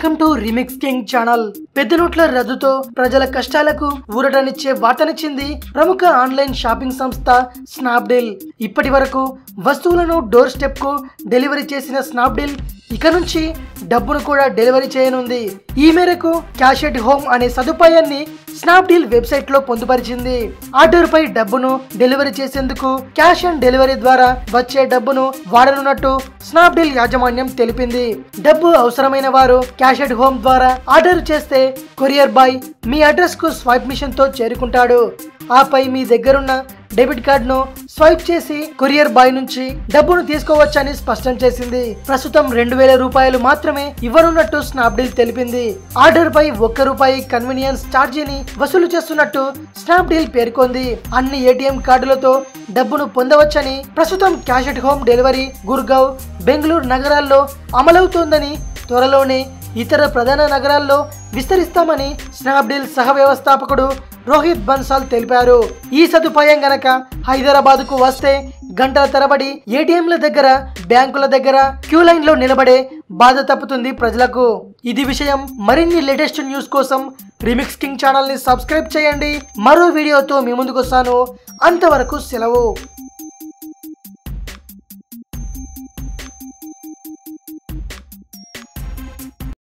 welcome to Remix King channel పెద్ద నోట్ల రద్దుతో ప్రజల కష్టాలకు ఊరటనిచ్చే వార్తనిచ్చింది ప్రముఖ ఆన్లైన్ షాపింగ్ సంస్థ స్నాప్డీల్ ఇప్పటి వరకు వస్తువులను డోర్ స్టెప్ కు డెలివరీ చేసిన స్నాప్డీల్ ఇక నుంచి డబ్బును కూడా డెలివరీ చేయనుంది ఈ మేరకు క్యాష్ ఎట్ హోమ్ అనే సదుపాయాన్ని స్నాప్డీల్ వెబ్సైట్ లో పొందుపరిచింది ఆర్డర్ పై డబ్బును డెలివరీ చేసేందుకు క్యాష్ ఆన్ డెలివరీ ద్వారా వచ్చే డబ్బును వాడనున్నట్టు స్నాప్డీల్ యాజమాన్యం తెలిపింది డబ్బు అవసరమైన వారు క్యాష్ ఎట్ హోమ్ ద్వారా ఆర్డర్ చేస్తే కొరియర్ బాయ్ మీ అడ్రస్ కు స్వైప్ మిషన్ తో చేరుకుంటాడు ఆపై మీ దగ్గరున్న డెబిట్ కార్డును స్వైప్ చేసి కొరియర్ బాయ్ నుంచి డబ్బును తీసుకోవచ్చని స్పష్టం చేసింది ప్రస్తుతం రెండు వేల రూపాయలు మాత్రమే ఇవ్వనున్నట్టు స్నాప్డీల్ తెలిపింది ఆర్డర్ పై ఒక్క రూపాయి కన్వీనియన్స్ ఛార్జీని వసూలు చేస్తున్నట్టు స్నాప్డీల్ పేర్కొంది అన్ని ఏటీఎం కార్డులతో డబ్బును పొందవచ్చని ప్రస్తుతం cash at home delivery Gurgaon Bengaluru నగరాల్లో అమలవుతోందని త్వరలోనే ఇతర ప్రధాన నగరాల్లో విస్తరిస్తామని స్నాప్డీల్ సహ వ్యవస్థాపకుడు రోహిత్ బన్సాల్ తెలిపారు ఈ సదుపాయం గనక హైదరాబాద్ కు వస్తే గంటల తరబడి ఏటీఎంల దగ్గర బ్యాంకుల దగ్గర క్యూ లైన్ లో నిలబడే బాధ తప్పుతుంది ప్రజలకు ఇది విషయం మరిన్ని లేటెస్ట్ న్యూస్ కోసం రిమిక్స్ కింగ్ ఛానల్ ని సబ్స్క్రైబ్ చేయండి మరో వీడియోతో మీ ముందుకు వస్తాను అంతవరకు సెలవు